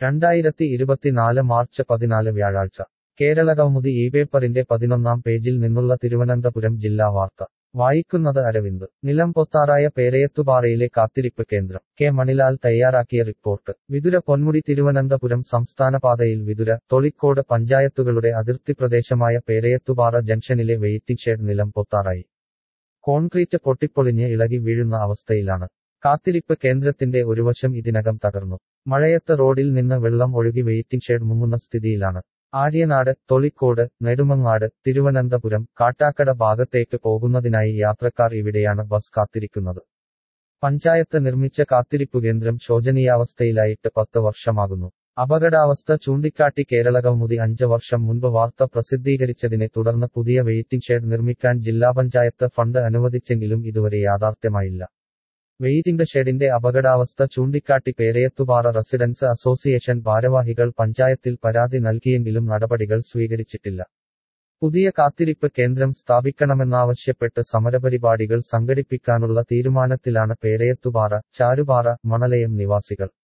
രണ്ടായിരത്തി ഇരുപത്തിനാല് മാർച്ച് പതിനാല് വ്യാഴാഴ്ച കേരളകൗമുദി ഈ പേപ്പറിന്റെ പതിനൊന്നാം പേജിൽ നിന്നുള്ള തിരുവനന്തപുരം ജില്ലാ വാർത്ത വായിക്കുന്നത് അരവിന്ദ് നിലം പൊത്താറായ പേരയത്തുപാറയിലെ കാത്തിരിപ്പ് കേന്ദ്രം കെ മണിലാൽ തയ്യാറാക്കിയ റിപ്പോർട്ട് വിതുര പൊന്മുടി തിരുവനന്തപുരം സംസ്ഥാനപാതയിൽ വിതുര തൊളിക്കോട് പഞ്ചായത്തുകളുടെ അതിർത്തി പ്രദേശമായ പേരയത്തുപാറ ജംഗ്ഷനിലെ വെയിറ്റിംഗ് ഷെഡ് നിലം പൊത്താറായി കോൺക്രീറ്റ് പൊട്ടിപ്പൊളിഞ്ഞ് ഇളകി വീഴുന്ന അവസ്ഥയിലാണ് കാത്തിരിപ്പ് കേന്ദ്രത്തിന്റെ ഒരു വശം ഇതിനകം തകർന്നു മഴയത്ത് റോഡിൽ നിന്ന് വെള്ളം ഒഴുകി വെയിറ്റിംഗ് ഷെഡ് മുങ്ങുന്ന സ്ഥിതിയിലാണ് ആര്യനാട് തൊളിക്കോട് നെടുമങ്ങാട് തിരുവനന്തപുരം കാട്ടാക്കട ഭാഗത്തേക്ക് പോകുന്നതിനായി യാത്രക്കാർ ഇവിടെയാണ് ബസ് കാത്തിരിക്കുന്നത് പഞ്ചായത്ത് നിർമ്മിച്ച കാത്തിരിപ്പു കേന്ദ്രം ശോചനീയാവസ്ഥയിലായിട്ട് പത്ത് വർഷമാകുന്നു അപകടാവസ്ഥ ചൂണ്ടിക്കാട്ടി കേരളകൗമുദി അഞ്ച് വർഷം മുൻപ് വാർത്ത പ്രസിദ്ധീകരിച്ചതിനെ തുടർന്ന് പുതിയ വെയിറ്റിംഗ് ഷെഡ് നിർമ്മിക്കാൻ ജില്ലാ പഞ്ചായത്ത് ഫണ്ട് അനുവദിച്ചെങ്കിലും ഇതുവരെ യാഥാർത്ഥ്യമായില്ല വെയിറ്റിംഗ് ഷെഡിന്റെ അപകടാവസ്ഥ ചൂണ്ടിക്കാട്ടി പേരയത്തുപാറ റെസിഡൻസ് അസോസിയേഷൻ ഭാരവാഹികൾ പഞ്ചായത്തിൽ പരാതി നൽകിയെങ്കിലും നടപടികൾ സ്വീകരിച്ചിട്ടില്ല പുതിയ കാത്തിരിപ്പ് കേന്ദ്രം സ്ഥാപിക്കണമെന്നാവശ്യപ്പെട്ട് സമരപരിപാടികൾ സംഘടിപ്പിക്കാനുള്ള തീരുമാനത്തിലാണ് പേരയത്തുപാറ ചാരുപാറ മണലയം നിവാസികൾ